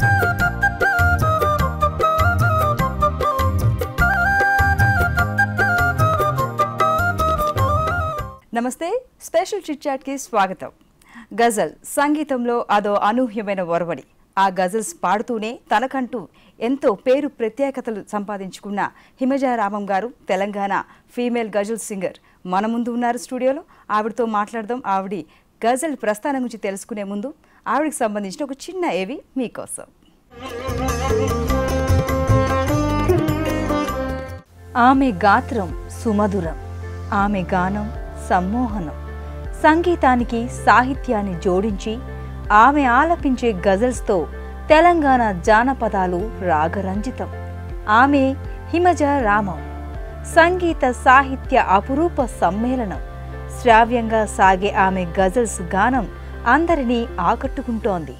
నమస్తే special chit చాట్కి స్వాగతం గజల్ సంగీతంలో అదో అనూహ్యమైన ఒరవడి ఆ గజల్స్ పాడుతూనే తనకంటూ ఎంతో పేరు ప్రత్యేకతలు సంపాదించుకున్న హిమజారామం గారు తెలంగాణ ఫీమేల్ గజల్ సింగర్ మన ముందు ఉన్నారు స్టూడియోలో ఆవిడతో మాట్లాడదాం ఆవిడ గజల్ ప్రస్థానం గురించి తెలుసుకునే ముందు ఆవిడకి సంబంధించిన ఒక చిన్న ఏవి మీకోసం ఆమె గాత్రం సుమధురం ఆమె గానం సమ్మోహనం సంగీతానికి సాహిత్యాన్ని జోడించి ఆమె ఆలపించే గజల్స్తో తెలంగాణ జానపదాలు రాగరంజితం ఆమె హిమజ రామం సంగీత సాహిత్య అపురూప సమ్మేళనం శ్రావ్యంగా సాగే ఆమె గజల్స్ గానం అందరినీ ఆకట్టుకుంటోంది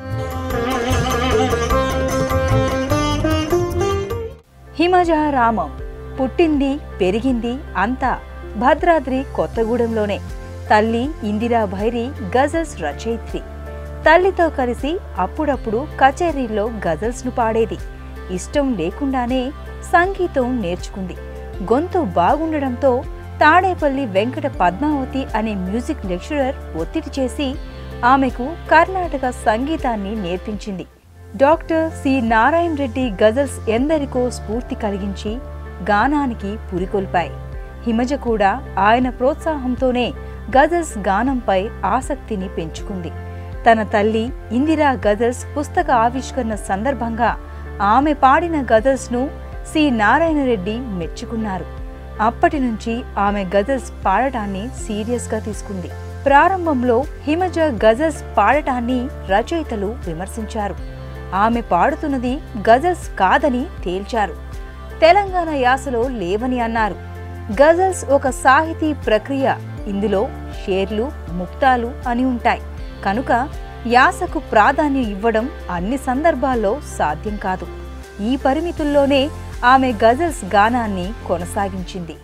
హిమజ రామం పుట్టింది పెరిగింది అంతా భద్రాద్రి కొత్తగూడెంలోనే తల్లి ఇందిరా భైరి గజల్స్ రచయిత్రి తల్లితో కలిసి అప్పుడప్పుడు కచేరీల్లో గజల్స్ను పాడేది ఇష్టం లేకుండానే సంగీతం నేర్చుకుంది గొంతు బాగుండడంతో తాడేపల్లి వెంకట పద్మావతి అనే మ్యూజిక్ లెక్చరర్ ఒత్తిడి చేసి ఆమెకు కర్ణాటక సంగీతాన్ని నేర్పించింది డాక్టర్ సి నారాయణ రెడ్డి గజల్స్ ఎందరికో స్ఫూర్తి కలిగించి గానానికి పురికొల్పాయి హిమజ కూడా ఆయన ప్రోత్సాహంతోనే గజల్స్ గానంపై ఆసక్తిని పెంచుకుంది తన తల్లి ఇందిరా గజల్స్ పుస్తక ఆవిష్కరణ సందర్భంగా ఆమె పాడిన గజల్స్ను సి నారాయణ రెడ్డి మెచ్చుకున్నారు అప్పటి నుంచి ఆమె గజల్స్ పాడటాన్ని సీరియస్గా తీసుకుంది ప్రారంభంలో హిమజ గజల్స్ పాడటాన్ని రచయితలు విమర్శించారు ఆమె పాడుతున్నది గజల్స్ కాదని తేల్చారు తెలంగాణ యాసలో లేవని అన్నారు గజల్స్ ఒక సాహితీ ప్రక్రియ ఇందులో షేర్లు ముక్తాలు అని ఉంటాయి కనుక యాసకు ప్రాధాన్యం ఇవ్వడం అన్ని సందర్భాల్లో సాధ్యం కాదు ఈ పరిమితుల్లోనే ఆమె గజల్స్ గానాన్ని కొనసాగించింది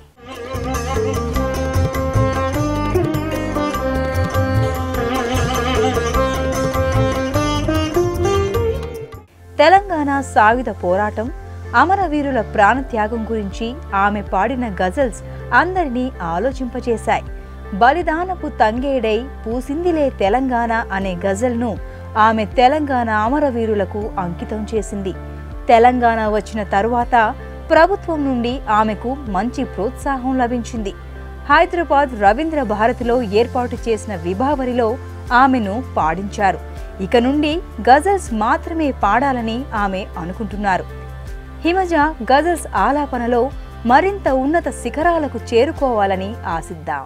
తెలంగాణ సాయుధ పోరాటం అమరవీరుల ప్రాణత్యాగం గురించి ఆమె పాడిన గజల్స్ అందరినీ ఆలోచింపచేశాయి బలిదానపు తంగేడై పూసిందిలే తెలంగాణ అనే గజల్ను ఆమె తెలంగాణ అమరవీరులకు అంకితం చేసింది తెలంగాణ వచ్చిన తరువాత ప్రభుత్వం నుండి ఆమెకు మంచి ప్రోత్సాహం లభించింది హైదరాబాద్ రవీంద్ర భారతిలో ఏర్పాటు చేసిన విభావరిలో ఆమెను పాడించారు ఇక నుండి గజల్స్ మాత్రమే పాడాలని ఆమె అనుకుంటున్నారు హిమజ గజల్స్ ఆలాపనలో మరింత ఉన్నత శిఖరాలకు చేరుకోవాలని ఆశిద్దాం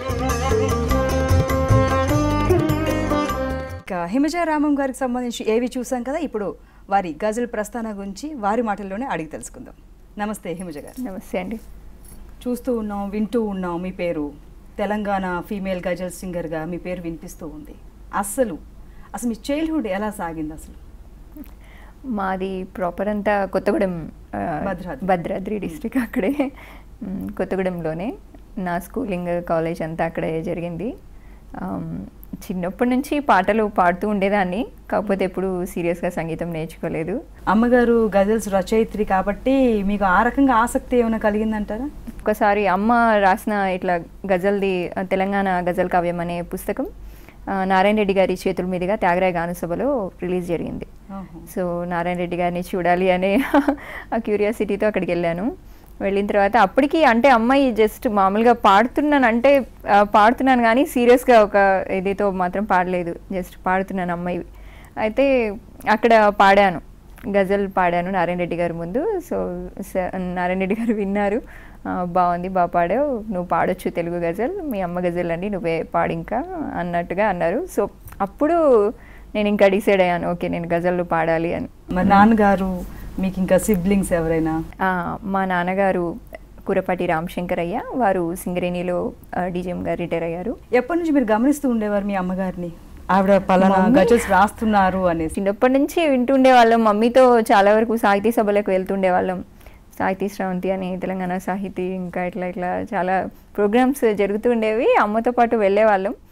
ఇక హిమజ రామం గారికి సంబంధించి ఏవి చూసాం కదా ఇప్పుడు వారి గజల్ ప్రస్థానం గురించి వారి మాటల్లోనే అడిగి తెలుసుకుందాం నమస్తే హిమజ గారు నమస్తే అండి చూస్తూ ఉన్నాం వింటూ ఉన్నాం మీ పేరు తెలంగాణ ఫీమేల్ గజల్ సింగర్గా మీ పేరు వినిపిస్తూ ఉంది అస్సలు అసలు మీ చైల్డ్హుడ్ ఎలా సాగింది అసలు మాది ప్రాపర్ అంతా కొత్తగూడెం ఆ, భద్రాద్రి. భద్రాద్రి డిస్ట్రిక్ట్ అక్కడే మ్, కొత్తగూడెంలోనే నా స్కూలింగ్ కాలేజ్ అంతా అక్కడే జరిగింది ఆమ్, చిన్నప్పటి నుంచి పాటలు పాడుతూ ఉండేదాన్ని కాకపోతే ఎప్పుడు సీరియస్గా సంగీతం నేర్చుకోలేదు అమ్మగారు గజల్స్ రచయిత్రి కాబట్టి మీకు ఆ రకంగా ఆసక్తి ఏమైనా కలిగిందంటారా ఒకసారి అమ్మ రాసిన ఇట్లా గజల్ది ఆ, తెలంగాణ గజల్ కావ్యం అనే పుస్తకం ఆ, నారాయణ రెడ్డి గారి చేతుల మీదుగా త్యాగరాయ గానసభలో రిలీజ్ జరిగింది ఓహో. సో నారాయణ రెడ్డి గారిని చూడాలి అనే ఆ క్యూరియాసిటీతో అక్కడికి వెళ్ళాను వెళ్ళిన తర్వాత అప్పటికి అంటే అమ్మాయి జస్ట్ మామూలుగా పాడుతున్నాను అంటే ఆ, పాడుతున్నాను కానీ సీరియస్గా ఒక ఇదితో మాత్రం పాడలేదు జస్ట్ పాడుతున్నాను అమ్మాయి అయితే అక్కడ పాడాను గజల్ పాడాను నారాయణ రెడ్డి గారి ముందు సో స- నారాయణ రెడ్డి గారు విన్నారు "ఆ, బాగుంది బాగా పాడావు నువ్వు పాడొచ్చు తెలుగు గజల్ మీ అమ్మ గజల్ అండి నువ్వే పాడు ఇంకా అన్నట్టుగా అన్నారు సో అప్పుడు నేను ఇంకా డిసైడ్ అయ్యాను ఓకే నేను గజల్లు పాడాలి అని మరి నాన్నగారు మీకు ఇంకా సిబ్లింగ్స్ ఎవరైనా ఆ, మా నాన్నగారు కురపాటి రామశంకరయ్య వారు సింగరేణిలో డీజీఎంగా రిటైర్ అయ్యారు ఎప్పటి నుంచి మీరు గమనిస్తూ ఉండేవారు మీ అమ్మగారిని ఆవిడ పలానా మమ్మీ? గజల్స్ రాస్తున్నారు అనేసి చిన్నప్పటి నుంచి వింటుండే వాళ్ళం మమ్మీతో చాలా వరకు సాహితీ సభలకు వెళ్తుండే వాళ్ళం సాహితీ శ్రవంతి అని తెలంగాణ సాహితీ ఇంకా ఇట్లా ఇట్లా చాలా ప్రోగ్రామ్స్ జరుగుతుండేవి అమ్మతో పాటు వెళ్ళేవాళ్ళం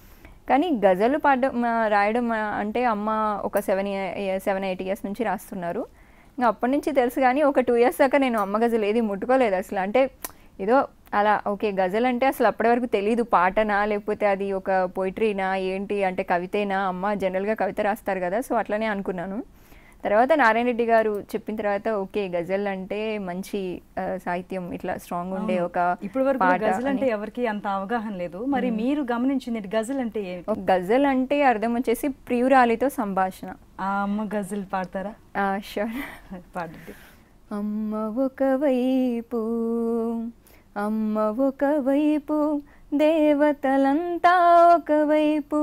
కానీ గజలు పాడడం ఆ, రాయడం ఆ, అంటే అమ్మ ఒక సెవెన్ సెవెన్ ఎయిట్ ఇయర్స్ నుంచి రాస్తున్నారు ఇంకా అప్పటి నుంచి తెలుసు కానీ ఒక టూ ఇయర్స్ దాకా నేను అమ్మ గజలు ఏది ముట్టుకోలేదు అసలు అంటే ఏదో అలా ఓకే గజల్ అంటే అసలు అప్పటి వరకు తెలియదు పాటనా లేకపోతే అది ఒక పోయిటరీనా ఏంటి అంటే కవితేనా అమ్మ జనరల్గా కవిత రాస్తారు కదా సో అట్లనే అనుకున్నాను తర్వాత నారాయణ రెడ్డి గారు చెప్పిన తర్వాత ఓకే గజల్ అంటే మంచి ఆ, సాహిత్యం ఇట్లా స్ట్రాంగ్ ఉండే ఒక ఇప్పటి వరకు పాట గజల్ అని. అంటే ఎవరికి అంత అవగాహన లేదు మరి మీరు గమనించింది గజల్ అంటే ఏమిటి ఒక గజల్ అంటే అర్థం వచ్చేసి ప్రియురాలితో సంభాషణ ఆ అమ్మ గజల్ పాడతారా షూర్ పాడండి అమ్మ ఒకవైపు అమ్మ ఒకవైపు దేవతలంతా ఒకవైపు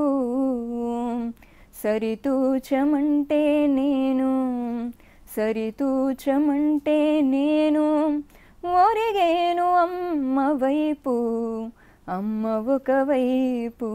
సరితూచమంటే నేను సరితూచమంటే నేను ఒరిగేను అమ్మ వైపు అమ్మ ఒకవైపు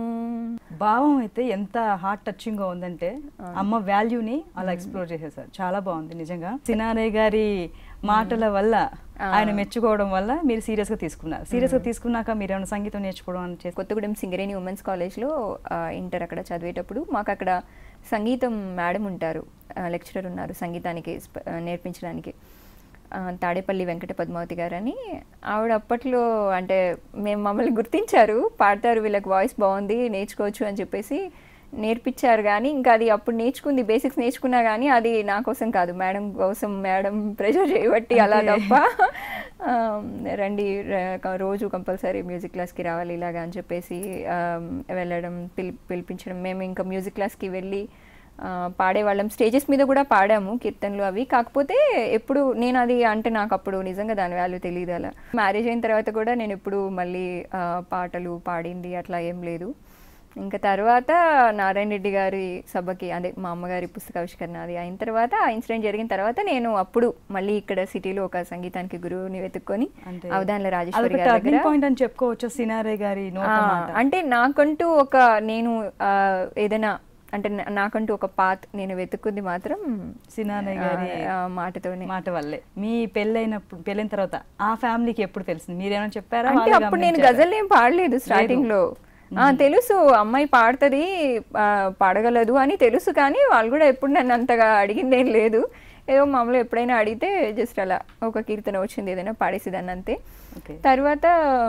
భావం అయితే ఎంత హార్ట్ టచింగ్ గా ఉందంటే అమ్మ వాల్యూని అలా ఎక్స్ప్లోర్ చేసేసారు చాలా బాగుంది నిజంగా సినారే గారి మాటల వల్ల ఆయన మెచ్చుకోవడం వల్ల మీరు సీరియస్ గా తీసుకున్నారు సీరియస్ గా తీసుకున్నాక మీరు ఏమైనా సంగీతం నేర్చుకోవడం అని చేసి కొత్తగూడెం సింగరేణి ఉమెన్స్ కాలేజ్లో ఇంటర్ అక్కడ చదివేటప్పుడు మాకు అక్కడ సంగీతం మేడం ఉంటారు లెక్చరర్ ఉన్నారు సంగీతానికి స్ప- ఆ, నేర్పించడానికి ఆ, తాడేపల్లి వెంకట పద్మావతి గారు అని ఆవిడ అప్పట్లో అంటే మేము మమ్మల్ని గుర్తించారు పాడతారు వీళ్ళకి వాయిస్ బాగుంది నేర్చుకోవచ్చు అని చెప్పేసి నేర్పించారు కానీ ఇంకా అది అప్పుడు నేర్చుకుంది బేసిక్స్ నేర్చుకున్నా కానీ అది నా కోసం కాదు మేడం కోసం మేడం ప్రెషర్ చేయబట్టి అలా అంతే. తప్ప ఆ, రండి ర- రోజు కంపల్సరీ మ్యూజిక్ క్లాస్కి రావాలి ఇలాగా అని చెప్పేసి ఆ, వెళ్ళడం పిలి పిలిపించడం మేము ఇంకా మ్యూజిక్ క్లాస్కి వెళ్ళి ఆ, పాడేవాళ్ళం స్టేజెస్ మీద కూడా పాడాము కీర్తనలు అవి కాకపోతే ఎప్పుడు నేను అది అంటే నాకు అప్పుడు నిజంగా దాని వాల్యూ తెలియదు అలా మ్యారేజ్ అయిన తర్వాత కూడా నేను ఎప్పుడు మళ్ళీ ఆ, పాటలు పాడింది అట్లా ఏం లేదు ఇంకా తర్వాత నారాయణ రెడ్డి గారి సభకి అదే మా అమ్మగారి పుస్తకావిష్కరణ అది అయిన తర్వాత ఆ ఇన్సిడెంట్ జరిగిన తర్వాత నేను అప్పుడు మళ్ళీ ఇక్కడ సిటీలో ఒక సంగీతానికి గురువుని వెతుక్కొని అంటే అవధాన్ల రాజేశ్వరి అదొక గారి టర్నింగ్ దగ్గర పాయింట్ అని చెప్పుకోవచ్చు సినారే గారి నోట ఆ, మాట. అంటే నాకంటూ ఒక నేను ఆ, ఏదైనా అంటే నా- నాకంటూ ఒక పాత్ నేను వెతుక్కుంది మాత్రం సినారే గారి ఆ, ఆ మాటతోనే మాట వల్లే మీ పెళ్ళైనప్పుడు పెళ్ళైన తర్వాత ఆ ఫ్యామిలీకి ఎప్పుడు తెలిసింది మీరేమైనా చెప్పారా అంటే వాళ్ళే అప్పుడు నేను గమనించారా? గజల్ ఏం పాడలేదు స్టార్టింగ్ లో ఆ, తెలుసు అమ్మాయి పాడుతుంది ఆ, పాడగలదు అని తెలుసు కానీ వాళ్ళు కూడా ఎప్పుడు నన్ను అంతగా అడిగింది ఏం లేదు ఏదో మామూలు ఎప్పుడైనా అడిగితే జస్ట్ అలా ఒక కీర్తన వచ్చింది ఏదైనా పాడేసేదాన్ని అంతే ఓకే తర్వాత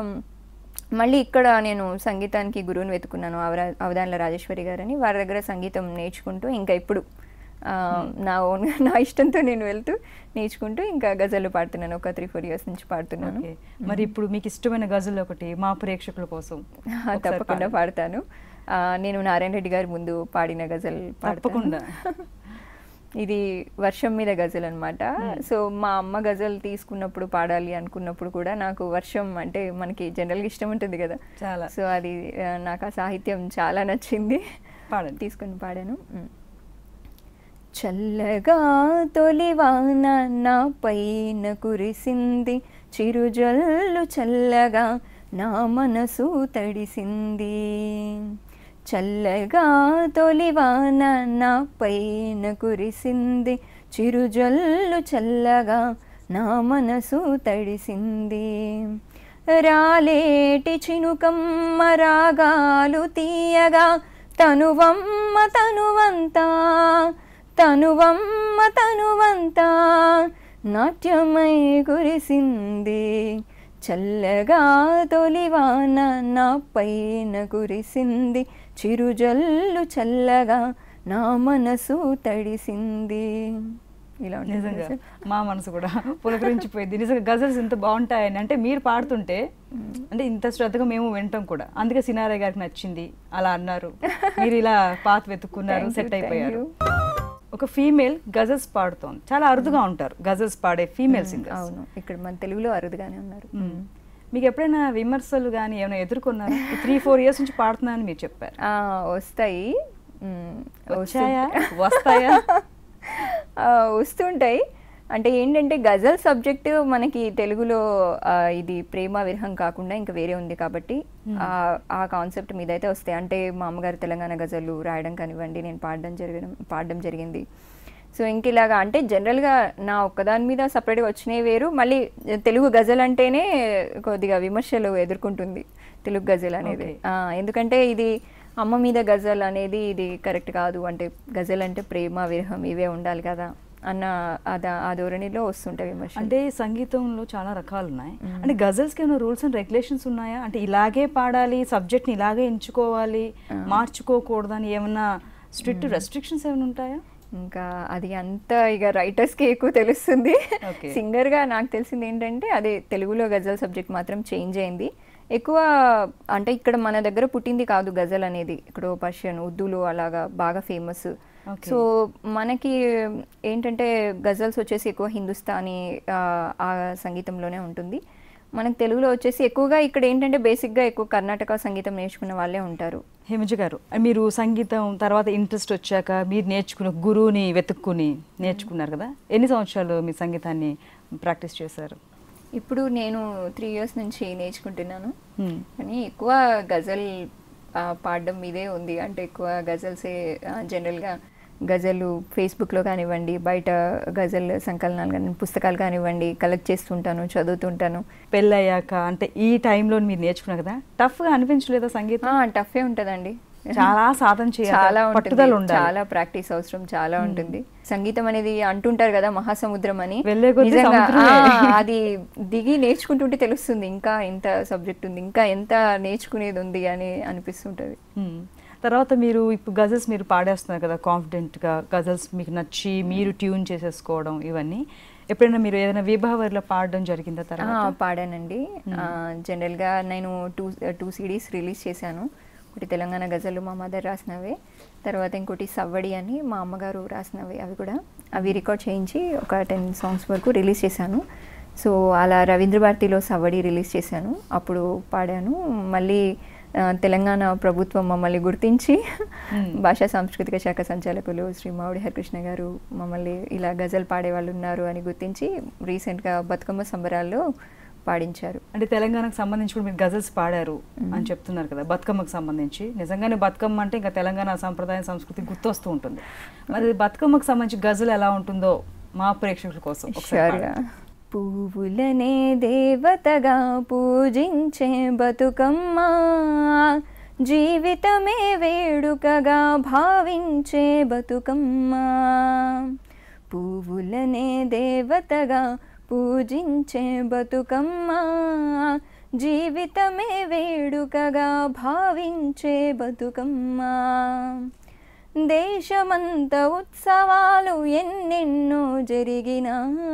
మళ్ళీ ఇక్కడ నేను సంగీతానికి గురువుని వెతుకున్నాను అవరా అవధాన్ల రాజేశ్వరి గారని వారి దగ్గర సంగీతం నేర్చుకుంటూ ఇంకా ఇప్పుడు ఆ, నా ఓన్ నా ఇష్టంతో నేను వెళ్తూ నేర్చుకుంటూ ఇంకా గజలు పాడుతున్నాను ఒక త్రీ ఫోర్ ఇయర్స్ నుంచి పాడుతున్నాను ఓకే మరి ఇప్పుడు మీకు ఇష్టమైన గజల్ ఒకటి మా ప్రేక్షకుల కోసం ఒకసారి తప్పకుండా పాడండి. పాడతాను ఆ, నేను నారాయణ రెడ్డి గారి ముందు పాడిన గజల్ పాడతాను. తప్పకుండా. ఇది వర్షం మీద గజల్ అనమాట సో మా అమ్మ గజల్ తీసుకున్నప్పుడు పాడాలి అనుకున్నప్పుడు కూడా నాకు వర్షం అంటే మనకి జనరల్గా ఇష్టం ఉంటుంది కదా చాలా సో అది ఆ, నాకు ఆ సాహిత్యం చాలా నచ్చింది పాడండి తీసుకొని పాడాను మ్. చల్లగా తొలివాన నా పైన కురిసింది చిరుజల్లు చల్లగా నా మనసు తడిసింది చల్లగా తొలివాన నా పైన కురిసింది చిరుజల్లు చల్లగా నా మనసు తడిసింది రాలేటి చినుకమ్మ రాగాలు తీయగా తనువమ్మ తనువంతా తనువమ్మ తనువంతా నాట్యమై కురిసింది చల్లగా తొలివాన నా పైన కురిసింది చిరుజల్లు చల్లగా నా మనసు తడిసింది ఇలా ఉంటుంది నిజంగా సార్. మా మనసు కూడా పులకరించిపోయింది నిజంగా గజల్స్ ఇంత బాగుంటాయని అంటే మీరు పాడుతుంటే అంటే ఇంత శ్రద్ధగా మేము వింటాం కూడా అందుకే సినారే గారికి నచ్చింది అలా అన్నారు మీరు ఇలా పాత వెతుక్కున్నారు Thank you, సెట్ thank అయిపోయారు you. ఒక ఫీమేల్ గజల్స్ పాడుతోంది చాలా అరుదుగా ఉంటారు గజల్స్ పాడే ఫీమేల్ సింగర్స్ అవును ఇక్కడ మన తెలుగులో అరుదుగానే ఉన్నారు మీకు ఎప్పుడైనా విమర్శలు కానీ ఏమైనా ఎదుర్కొన్నారా త్రీ ఫోర్ ఇయర్స్ నుంచి పాడుతున్నానని మీరు చెప్పారు ఆ, వస్తాయి మ్, వచ్చాయా వస్తుంటాయి. వస్తాయా ఆ, వస్తుంటాయి అంటే ఏంటంటే గజల్ సబ్జెక్ట్ మనకి తెలుగులో ఆ, ఇది ప్రేమ విరహం కాకుండా ఇంకా వేరే ఉంది కాబట్టి ఆ- ఆ కాన్సెప్ట్ మీద అయితే వస్తాయి అంటే మా అమ్మగారు తెలంగాణ గజలు రాయడం కానివ్వండి నేను పాడడం జరగడం పాడడం జరిగింది సో ఇంక ఇలాగా అంటే జనరల్గా నా ఒక్కదాని మీద సపరేట్గా వచ్చినవి వేరు మళ్ళీ తెలుగు గజల్ అంటేనే కొద్దిగా విమర్శలు ఎదుర్కొంటుంది తెలుగు గజల్ అనేది Okay. ఆ, ఎందుకంటే ఇది అమ్మ మీద గజల్ అనేది ఇది కరెక్ట్ కాదు అంటే గజల్ అంటే ప్రేమ విరహం ఇవే ఉండాలి కదా అన్న అద ఆ ధోరణిలో వస్తుంటాయి విమర్శలు అంటే సంగీతంలో చాలా రకాలు ఉన్నాయి అంటే గజల్స్ కి ఏమైనా రూల్స్ అండ్ రెగ్యులేషన్స్ ఉన్నాయా అంటే ఇలాగే పాడాలి సబ్జెక్ట్ ని ఇలాగే ఎంచుకోవాలి మార్చుకోకూడదని ఏమన్నా స్ట్రిక్ట్ రెస్ట్రిక్షన్స్ ఏమైనా ఉంటాయా ఇంకా అది అంతా ఇక రైటర్స్కి ఎక్కువ తెలుస్తుంది Okay. సింగర్గా నాకు తెలిసింది ఏంటంటే అదే తెలుగులో గజల్ సబ్జెక్ట్ మాత్రం చేంజ్ అయింది ఎక్కువ అంటే ఇక్కడ మన దగ్గర పుట్టింది కాదు గజల్ అనేది ఇక్కడ పర్షియన్ ఉర్దూలో అలాగా బాగా ఫేమస్ Okay. సో మనకి ఏంటంటే గజల్స్ వచ్చేసి ఎక్కువ హిందుస్థానీ ఆ, ఆ సంగీతంలోనే ఉంటుంది మనకు తెలుగులో వచ్చేసి ఎక్కువగా ఇక్కడ ఏంటంటే బేసిక్గా ఎక్కువ కర్ణాటక సంగీతం నేర్చుకున్న వాళ్ళే ఉంటారు హిమజ గారు మీరు సంగీతం తర్వాత ఇంట్రెస్ట్ వచ్చాక మీరు నేర్చుకున్న గురువుని వెతుక్కుని నేర్చుకున్నారు కదా ఎన్ని సంవత్సరాలు మీ సంగీతాన్ని ప్రాక్టీస్ చేశారు ఇప్పుడు నేను త్రీ ఇయర్స్ నుంచి నేర్చుకుంటున్నాను Hmm. కానీ ఎక్కువ గజల్ ఆ, పాడడం మీదే ఉంది అంటే ఎక్కువ గజల్సే ఆ, జనరల్గా గజలు ఫేస్బుక్లో కానివ్వండి బయట గజల్ సంకలనాలు కానీ పుస్తకాలు కానివ్వండి కలెక్ట్ చేస్తుంటాను చదువుతుంటాను పెళ్ళయ్యాక అంటే ఈ టైంలో మీరు నేర్చుకున్నారు కదా టఫ్ గా అనిపించలేదా సంగీతం టఫే ఉంటుందండి చాలా సాధన చేయాలి చాలా పట్టుదల ఉంటుంది ఉండాలి చాలా ప్రాక్టీస్ అవసరం చాలా ఉంటుంది సంగీతం అనేది అంటుంటారు కదా మహాసముద్రం అని వెళ్ళే కొద్దీ నిజంగా, సముద్రమే. ఆ, అది దిగి నేర్చుకుంటుంటే తెలుస్తుంది ఇంకా ఎంత సబ్జెక్ట్ ఉంది ఇంకా ఎంత నేర్చుకునేది ఉంది అని అనిపిస్తుంటది మ్మ్. తర్వాత మీరు ఇప్పుడు గజల్స్ మీరు పాడేస్తున్నారు కదా కాన్ఫిడెంట్గా గజల్స్ మీకు నచ్చి మీరు ట్యూన్ చేసేసుకోవడం ఇవన్నీ ఎప్పుడైనా మీరు ఏదైనా విభావరిలో పాడడం జరిగిందా ఆ, తర్వాత పాడానండి ఆ, జనరల్గా నేను టూ టూ సిడీస్ రిలీజ్ చేశాను ఒకటి తెలంగాణ గజలు మా మదర్ రాసినవే తర్వాత ఇంకోటి సవ్వడి అని మా అమ్మగారు రాసినవి అవి కూడా అవి రికార్డ్ చేయించి ఒక టెన్ సాంగ్స్ వరకు రిలీజ్ చేశాను సో అలా రవీంద్ర భారతిలో సవ్వడి రిలీజ్ చేశాను అప్పుడు పాడాను మళ్ళీ ఆ, తెలంగాణ ప్రభుత్వం మమ్మల్ని గుర్తించి భాషా సాంస్కృతిక శాఖ సంచాలకులు శ్రీ మామిడి హరికృష్ణ గారు మమ్మల్ని ఇలా గజల్ పాడే వాళ్ళు ఉన్నారు అని గుర్తించి రీసెంట్గా బతుకమ్మ సంబరాల్లో పాడించారు అంటే తెలంగాణకు సంబంధించి కూడా మీరు గజల్స్ పాడారు అని చెప్తున్నారు కదా బతుకమ్మకు సంబంధించి నిజంగానే బతుకమ్మ అంటే ఇంకా తెలంగాణ సంప్రదాయం సంస్కృతి గుర్తొస్తూ ఉంటుంది మరి బతుకమ్మకు సంబంధించి గజల్ ఎలా ఉంటుందో మా ప్రేక్షకుల కోసం ఒకసారి షూర్గా పాడండి. పువ్వులనే దేవతగా పూజించే బతుకమ్మ జీవితమే వేడుకగా భావించే బతుకమ్మ పువ్వులనే దేవతగా పూజించే బతుకమ్మ జీవితమే వేడుకగా భావించే బతుకమ్మ దేశమంత ఉత్సవాలు ఎన్నెన్నో జరిగినా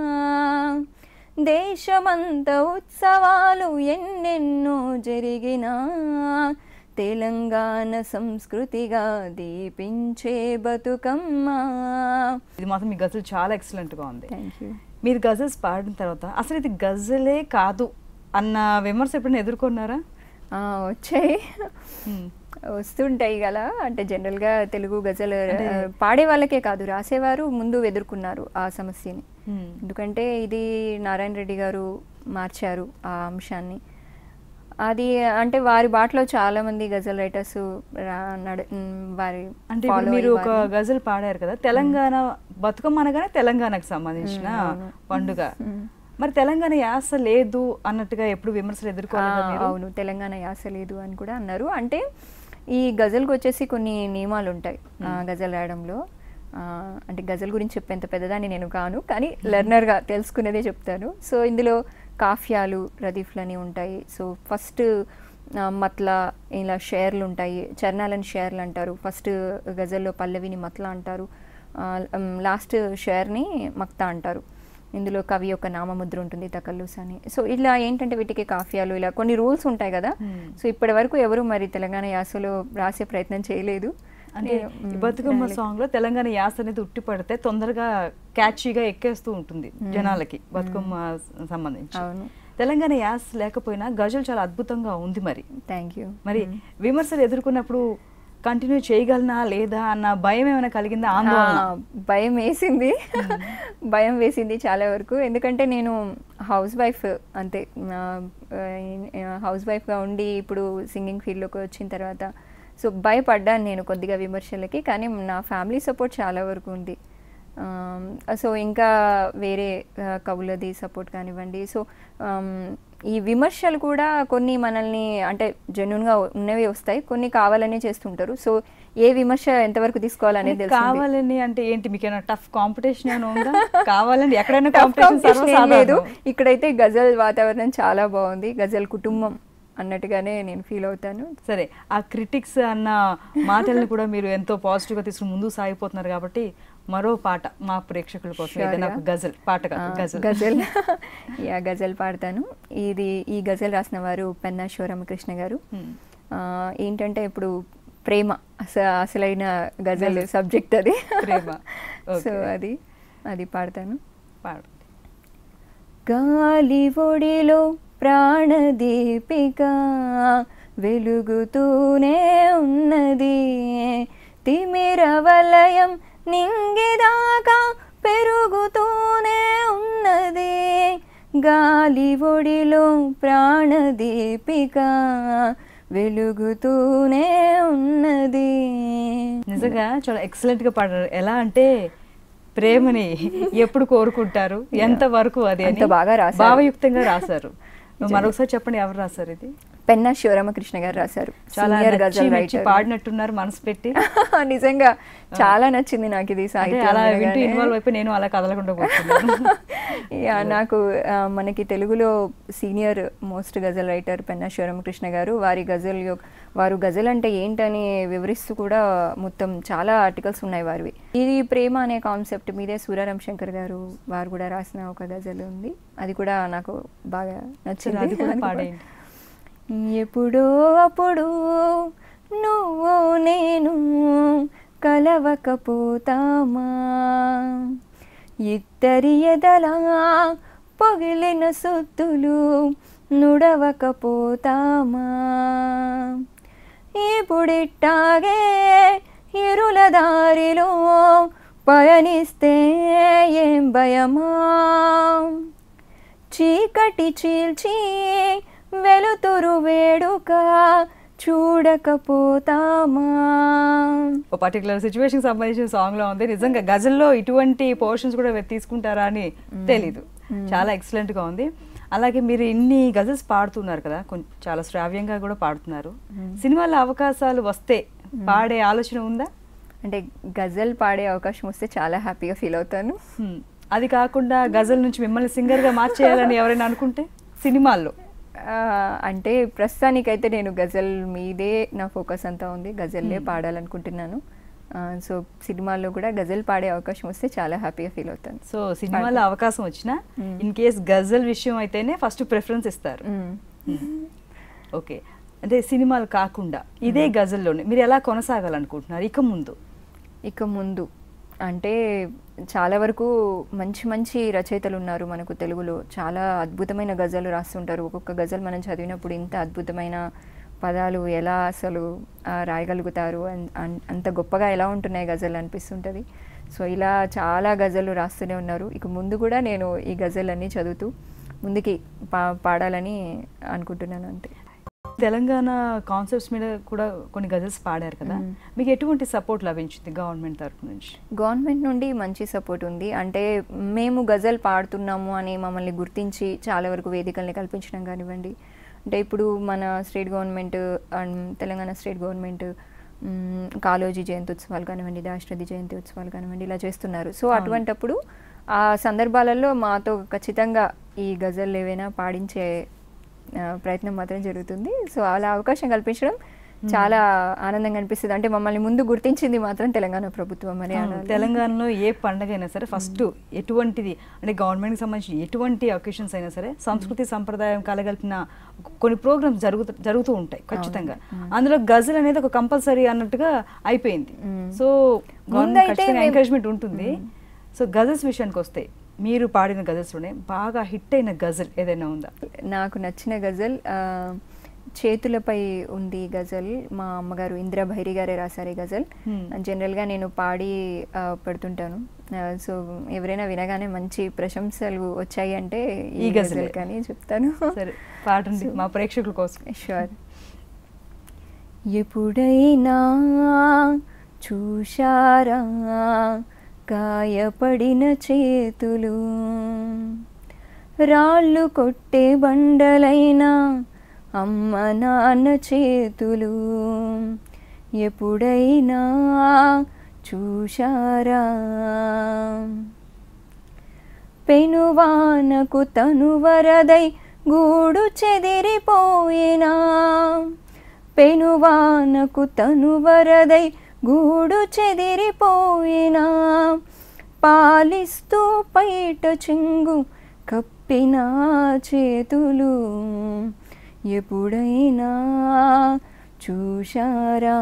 దేశమంత ఉత్సవాలు ఎన్నెన్నో జరిగినా తెలంగాణ సంస్కృతిగా దీపించే బతుకమ్మ ఇది మాత్రం మీ గజల్ చాలా ఎక్సలెంట్ గా ఉంది థ్యాంక్ యూ మీరు గజల్స్ పాడిన తర్వాత అసలు ఇది గజలే కాదు అన్న విమర్శ ఎప్పుడైనా ఎదుర్కొన్నారా వచ్చాయి మ్మ్. వస్తుంటాయి కదా అంటే జనరల్గా తెలుగు గజల్ ఆ, పాడే వాళ్ళకే కాదు రాసేవారు ముందు ఎదుర్కొన్నారు ఆ సమస్యని మ్మ్. ఎందుకంటే ఇది నారాయణ రెడ్డి గారు మార్చారు ఆ అంశాన్ని అది అంటే వారి బాటలో చాలా మంది గజల్ రైటర్స్ వారి అంటే ఇప్పుడు follow మీరు అయ్యి ఒక వారిని- గజల్ పాడారు కదా తెలంగాణ బతుకమ్మ అనగానే తెలంగాణకు సంబంధించిన మ్మ్, అవును. పండుగ మ్మ్. మరి తెలంగాణ యాస లేదు అన్నట్టుగా ఎప్పుడు విమర్శలు ఎదుర్కోలేదా ఆ, మీరు అవును తెలంగాణ యాస లేదు అని కూడా అన్నారు అంటే ఈ గజల్కి వచ్చేసి కొన్ని నియమాలు ఉంటాయి ఆ, గజల్ రాయడంలో ఆ, అంటే గజల్ గురించి చెప్పేంత పెద్దదాన్ని నేను కాను కానీ లెర్నర్గా తెలుసుకునేదే చెప్తాను సో ఇందులో కాఫ్యాలు రదీఫ్లని ఉంటాయి సో ఫస్ట్ మత్లా ఇలా షేర్లు ఉంటాయి చరణాలని షేర్లు అంటారు ఫస్ట్ గజల్లో పల్లవిని మత్లా అంటారు లాస్ట్ షేర్ని మక్తా అంటారు ఇందులో కవి యొక్క నామముద్ర ఉంటుంది తకల్లుస్ అని సో ఇలా ఏంటంటే వీటికి కాఫియాలు ఇలా కొన్ని రూల్స్ ఉంటాయి కదా Hmm. సో ఇప్పటి వరకు ఎవరు మరి తెలంగాణ యాసలో రాసే ప్రయత్నం చేయలేదు అంటే నేను, ఈ మ్, బతుకమ్మ రాయలే. సాంగ్ లో తెలంగాణ యాస అనేది ఉట్టి పడితే తొందరగా క్యాచీగా ఎక్కేస్తూ ఉంటుంది జనాలకి బతుకమ్మ సంబంధించి అవును తెలంగాణ యాస లేకపోయినా గజల్ చాలా అద్భుతంగా ఉంది మరి థ్యాంక్ యూ మరి విమర్శలు ఎదుర్కొన్నప్పుడు కంటిన్యూ చేయగలనా లేదా అన్న భయం ఏమైనా కలిగిందా ఆందోళన ఆ, భయం వేసింది భయం వేసింది చాలా వరకు ఎందుకంటే నేను హౌస్ వైఫ్ అంతే హౌస్ వైఫ్గా ఉండి ఇప్పుడు సింగింగ్ ఫీల్డ్లోకి వచ్చిన తర్వాత సో భయపడ్డాను నేను కొద్దిగా విమర్శలకి కానీ నా ఫ్యామిలీ సపోర్ట్ చాలా వరకు ఉంది సో ఇంకా వేరే ఆ, కవులది సపోర్ట్ కానివ్వండి సో ఈ విమర్శలు కూడా కొన్ని మనల్ని అంటే జెన్యున్గా ఉన్నవి వస్తాయి కొన్ని కావాలనే చేస్తుంటారు సో ఏ విమర్శ ఎంతవరకు తీసుకోవాలనేది తెలుస్తుంది కావాలని అంటే ఏంటి మీకేమైనా టఫ్ కాంపిటీషన్ ఏమైనా ఉందా కావాలండి ఎక్కడైనా Tough కాంపిటీషన్ competition ఏం లేదు ఇక్కడైతే గజల్ వాతావరణం చాలా బాగుంది గజల్ కుటుంబం అన్నట్టుగానే నేను ఫీల్ అవుతాను సరే ఆ క్రిటిక్స్ అన్న మాటలను కూడా మీరు ఎంతో పాజిటివ్ గా తీసుకుని ముందుకు సాగిపోతున్నారు కాబట్టి మరో పాట మా ప్రేక్షకుల కోసం Sure ఏదైనా గా. ఒక గజల్ పాట కాదు ఆ, గజల్ గజల్ యా గజల్ పాడతాను ఇది ఈ గజల్ రాసిన వారు పెన్నా శివరామకృష్ణ గారు Hmm. ఆ, ఏంటంటే ఇప్పుడు ప్రేమ అస అసలైన గజల్ గజల్. సబ్జెక్ట్ అది ప్రేమ. So Okay. అది అది పాడతాను పాడు గాలి ఒడిలో ప్రాణదీపిక వెలుగుతూనే ఉన్నది తిమిర వలయం నింగిదాకా పెరుగుతూనే ఉన్నది గాలి ఒడిలో ప్రాణదీపిక వెలుగుతూనే ఉన్నది నిజంగా చాలా ఎక్సలెంట్ గా పాడారు ఎలా అంటే ప్రేమని ఎప్పుడు కోరుకుంటారు ఎంత వరకు అది అని అంత బాగా రాశారు. భావయుక్తంగా రాశారు మరొకసారి చెప్పండి ఎవరు రాశారు ఇది పెన్నా శివరామకృష్ణ గారు రాశారు చాలా Senior నచ్చి గజల్ మెచ్చి writer. పాడినట్టున్నారు మనసు పెట్టి నిజంగా చాలా నచ్చింది నాకు ఇది అంటే సాహిత్యం అలా వింటూ అనగానే. ఇన్వాల్వ్ అయిపోయి నేను అలా కదలకుండా కూర్చున్నాను యా, నాకు ఆ, మనకి తెలుగులో senior most ghazal writer Penna Sivaramakrishna garu వారి గజల్ యొక్- వారు గజల్ అంటే ఏంటని వివరిస్తూ కూడా మొత్తం చాలా ఆర్టికల్స్ ఉన్నాయి వారివి ఇది ప్రేమ అనే కాన్సెప్ట్ మీదే సూర్యరామ్ శంకర్ గారు వారు కూడా రాసిన ఒక గజల్ ఉంది అది కూడా నాకు బాగా నచ్చింది అది కూడా అది కూడా- పాడేయండి. ఎప్పుడో అప్పుడు నువ్వు నేను కలవకపోతామా ఇద్దరి ఎదలా పగిలిన సొత్తులు నుడవకపోతామా ఇప్పుడిట్టాగే ఇరుల దారిలో పయనిస్తే ఏం భయమా చీకటి చీల్చి వెలుతురు వేడుక చూడకపోతామా ఒక పర్టికులర్ సిచ్యువేషన్ సంబంధించిన సాంగ్ లో ఉంది నిజంగా గజల్లో ఇటువంటి పోర్షన్స్ కూడా మీరు తీసుకుంటారా అని తెలీదు చాలా ఎక్సలెంట్ గా ఉంది అలాగే మీరు ఇన్ని గజల్స్ పాడుతున్నారు కదా కొంచెం చాలా శ్రావ్యంగా కూడా పాడుతున్నారు సినిమాలో అవకాశాలు వస్తే పాడే ఆలోచన ఉందా అంటే గజల్ పాడే అవకాశం వస్తే చాలా హ్యాపీగా ఫీల్ అవుతాను హ్మ్. అది కాకుండా గజల్ నుంచి మిమ్మల్ని సింగర్ గా మార్చేయాలని ఎవరైనా అనుకుంటే సినిమాల్లో ఆ, అంటే ప్రస్తుతానికైతే నేను గజల్ మీదే నా ఫోకస్ అంతా ఉంది గజల్లే పాడాలనుకుంటున్నాను ఆ, సో సినిమాల్లో కూడా గజల్ పాడే అవకాశం వస్తే చాలా హ్యాపీగా ఫీల్ అవుతాను సో సినిమాలో అవకాశం వచ్చినా మ్మ్. ఇన్ కేస్ గజల్ విషయం అయితేనే ఫస్ట్ ప్రిఫరెన్స్ ఇస్తారు మ్మ్. ఓకే అంటే సినిమాలు కాకుండా ఇదే గజల్లోనే మీరు ఎలా కొనసాగాలనుకుంటున్నారు ఇక ముందు ఇక ముందు అంటే చాలా వరకు మంచి మంచి రచయితలు ఉన్నారు మనకు తెలుగులో చాలా అద్భుతమైన గజలు రాస్తుంటారు ఒక్కొక్క గజల్ మనం చదివినప్పుడు ఇంత అద్భుతమైన పదాలు ఎలా అసలు ఆ, రాయగలుగుతారు అన్- అన్- అంత గొప్పగా ఎలా ఉంటున్నాయి గజల్ అనిపిస్తుంటుంది సో ఇలా చాలా గజలు రాస్తూనే ఉన్నారు ఇక ముందు కూడా నేను ఈ గజల్ అన్నీ చదువుతూ ముందుకి పా పాడాలని అనుకుంటున్నాను అంతే తెలంగాణ కాన్సెప్ట్స్ మీద కూడా కొన్ని గజల్స్ పాడారు కదా మ్మ్. మీకు ఎటువంటి సపోర్ట్ లభించింది గవర్నమెంట్ తరఫు నుంచి గవర్నమెంట్ నుండి మంచి సపోర్ట్ ఉంది అంటే మేము గజల్ పాడుతున్నాము అని మమ్మల్ని గుర్తించి చాలా వరకు వేదికల్ని కల్పించడం కానివ్వండి అంటే ఇప్పుడు మన state government and Telangana state government hmm, Kaloji జయంతి ఉత్సవాలు కానివ్వండి దాశరథి జయంతి ఉత్సవాలు కానివ్వండి ఇలా చేస్తున్నారు సో అవును. అటువంటప్పుడు ఆ సందర్భాలలో మాతో ఖచ్చితంగా ఈ గజల్ ఏవైనా పాడించే ఆ, ప్రయత్నం మాత్రం జరుగుతుంది సో అలా అవకాశం కల్పించడం చాలా ఆనందంగా అనిపిస్తుంది అంటే మమ్మల్ని ముందు గుర్తించింది మాత్రం తెలంగాణ ప్రభుత్వం అని అవును, అనాలి. తెలంగాణలో ఏ పండగ అయినా సరే ఫస్ట్ ఎటువంటిది అంటే గవర్నమెంట్కి సంబంధించిన ఎటువంటి ఒకేషన్స్ అయినా సరే సంస్కృతి సంప్రదాయం కలగలిపిన కొన్ని ప్రోగ్రామ్స్ జరుగుతూ జరుగుతూ ఉంటాయి ఖచ్చితంగా అందులో గజల్ అనేది ఒక కంపల్సరీ అన్నట్టుగా అయిపోయింది మ్మ్. సో ముందైతే గవర్నమెంట్ మేము- ఎంకరేజ్మెంట్ ఉంటుంది సో గజల్స్ విషయానికి వస్తే మీరు పాడిన గజల్స్లోనే బాగా హిట్ అయిన గజల్ ఏదైనా ఉందా నాకు నచ్చిన గజల్ ఆ, చేతులపై ఉంది ఈ గజల్ మా అమ్మగారు ఇందిరా భైరి గారే రాశారు ఈ గజల్ Hmm. జనరల్గా నేను పాడి ఆ, పెడుతుంటాను ఆ, సో ఎవరైనా వినగానే మంచి ప్రశంసలు వచ్చాయి అంటే ఈ ఈ గజలే. గజల్ కానీ చెప్తాను సరే పాడండి మా ప్రేక్షకుల కోసం షూర్ ఎప్పుడైనా చూశారా గాయపడిన చేతులు రాళ్ళు కొట్టే బండలైనా అమ్మ నాన్న చేతులు ఎప్పుడైనా చూశారా పెనువానకు తనువరదై గూడు చెదిరిపోయినా పెనువానకు తనువరదై గూడు చెదిరిపోయినా పాలిస్తూ పైట చెంగు కప్పిన చేతులు ఎప్పుడైనా చూశారా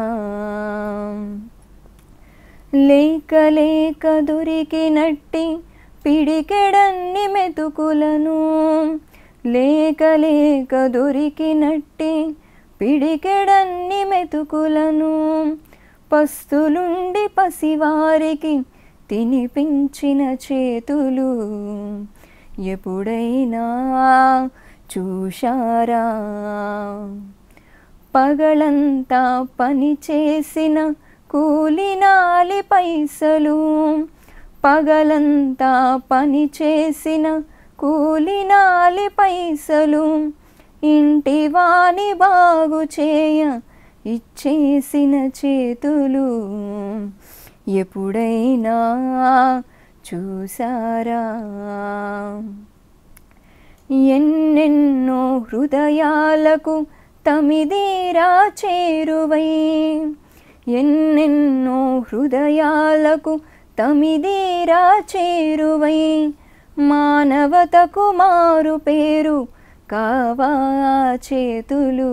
లేక లేక దొరికినట్టి పిడికెడన్ని మెతుకులను లేక లేక దొరికినట్టి పిడికెడన్ని మెతుకులను పస్తులుండి పసివారికి తినిపించిన చేతులు ఎప్పుడైనా చూశారా పగలంతా పని చేసిన కూలినాలి పైసలు పగలంతా పని చేసిన కూలినాలి పైసలు ఇంటి వాణి బాగు చేయ ఇచ్చేసిన చేతులు ఎప్పుడైనా చూసారా ఎన్నెన్నో హృదయాలకు తమిదీరా చేరువై ఎన్నెన్నో హృదయాలకు తమిదీరా చేరువై మానవతకు మారు పేరు కావా చేతులు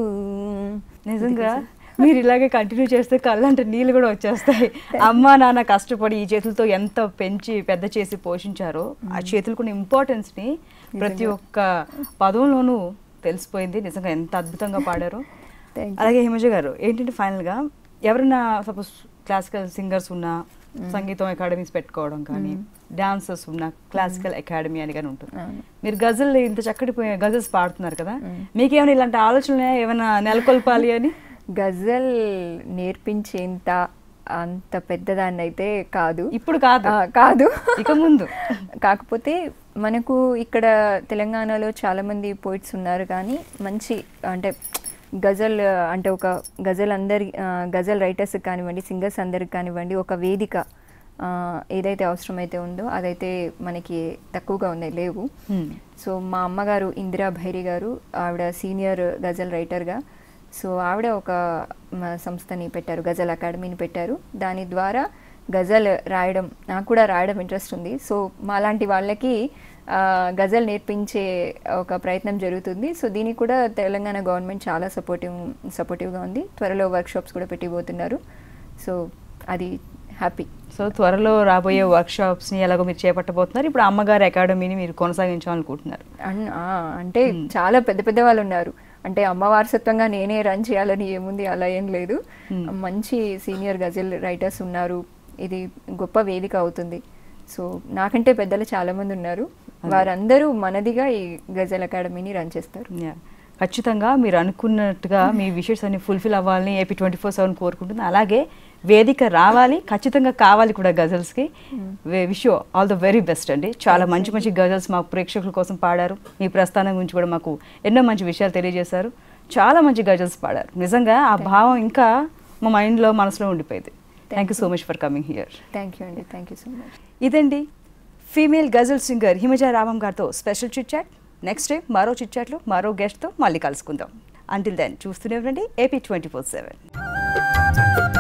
నిజంగా మీరు ఇలాగే కంటిన్యూ చేస్తే కళ్ళంటే నీళ్ళు కూడా వచ్చేస్తాయి అమ్మ నాన్న కష్టపడి ఈ చేతులతో ఎంత పెంచి పెద్ద చేసి పోషించారో ఆ చేతులకున్న ఇంపార్టెన్స్ ని ప్రతి ఒక్క పదంలోనూ తెలిసిపోయింది నిజంగా ఎంత అద్భుతంగా పాడారో Thank you. అలాగే హిమజ గారు ఏంటంటే final గా ఎవరైనా సపోజ్ క్లాసికల్ సింగర్స్ ఉన్నా సంగీతం అకాడమీస్ పెట్టుకోవడం కానీ డాన్సర్స్ ఉన్న క్లాసికల్ అకాడమీ అని కానీ ఉంటుంది అవును. మీరు గజల్ ఇంత చక్కటి గజల్స్ పాడుతున్నారు కదా మీకేమైనా ఇలాంటి ఆలోచనలు ఏమైనా నెలకొల్పాలి అని గజల్ నేర్పించేంత అంత పెద్దదాన్ని అయితే కాదు ఇప్పుడు కాదు ఆ, కాదు ఇక ముందు కాకపోతే మనకు ఇక్కడ తెలంగాణలో చాలామంది పోయిట్స్ ఉన్నారు కానీ మంచి అంటే గజల్ అంటే ఒక గజల్ అందరి ఆ, గజల్ రైటర్స్కి కానివ్వండి సింగర్స్ అందరికి కానివ్వండి ఒక వేదిక ఆ, ఏదైతే అవసరమైతే ఉందో అదైతే మనకి తక్కువగా ఉన్నాయి లేవు Hmm. సో మా అమ్మగారు ఇందిరా భైరి గారు ఆవిడ సీనియర్ గజల్ రైటర్గా సో ఆవిడ ఒక మ, సంస్థని పెట్టారు గజల్ అకాడమీని పెట్టారు దాని ద్వారా గజల్ రాయడం నాకు కూడా రాయడం ఇంట్రెస్ట్ ఉంది సో మాలాంటి వాళ్ళకి ఆ, గజల్ నేర్పించే ఒక ప్రయత్నం జరుగుతుంది సో దీనికి కూడా తెలంగాణ గవర్నమెంట్ చాలా సపోర్టివ్ సపోర్టివ్గా ఉంది త్వరలో వర్క్షాప్స్ కూడా పెట్టిపోతున్నారు సో అది హ్యాపీ సో త్వరలో రాబోయే వర్క్షాప్స్ ని ఎలాగో మీరు చేపట్టబోతున్నారు ఇప్పుడు అమ్మగారి అకాడమీని మీరు కొనసాగించాలనుకుంటున్నారు అన్- ఆ, అంటే చాలా పెద్ద పెద్ద వాళ్ళు ఉన్నారు అంటే అమ్మ వారసత్వంగా నేనే రన్ చేయాలని ఏముంది అలా ఏం లేదు మంచి సీనియర్ గజల్ రైటర్స్ ఉన్నారు ఇది గొప్ప వేదిక అవుతుంది సో నాకంటే పెద్దలు చాలా మంది ఉన్నారు వారందరూ మనదిగా ఈ గజల్ అకాడమీని రన్ చేస్తారు Yeah. ఖచ్చితంగా మీరు అనుకున్నట్టుగా మీ విషెస్ అన్ని ఫుల్ఫిల్ అవ్వాలని ఏపీ ట్వంటీ ఫోర్ సెవెన్ కోరుకుంటుంది అలాగే వేదిక రావాలి ఖచ్చితంగా కావాలి కూడా గజల్స్కి wish all the very best అండి చాలా మంచి మంచి గజల్స్ మా ప్రేక్షకుల కోసం పాడారు మీ ప్రస్థానం గురించి కూడా మాకు ఎన్నో మంచి విషయాలు తెలియజేశారు చాలా మంచి గజల్స్ పాడారు నిజంగా ఆ భావం ఇంకా మా మైండ్లో మనసులో ఉండిపోయింది thank you so much for coming here thank you అండి థ్యాంక్ యూ సో మచ్ ఇదండి ఫీమేల్ గజల్ సింగర్ హిమజ రామం గారితో special chit chat next day మరో చిట్ చాట్లో మరో గెస్ట్తో మళ్ళీ కలుసుకుందాం అంటిల్ దెన్ చూస్తూనే ఉండండి ఏపీ ట్వంటీ ఫోర్ సెవెన్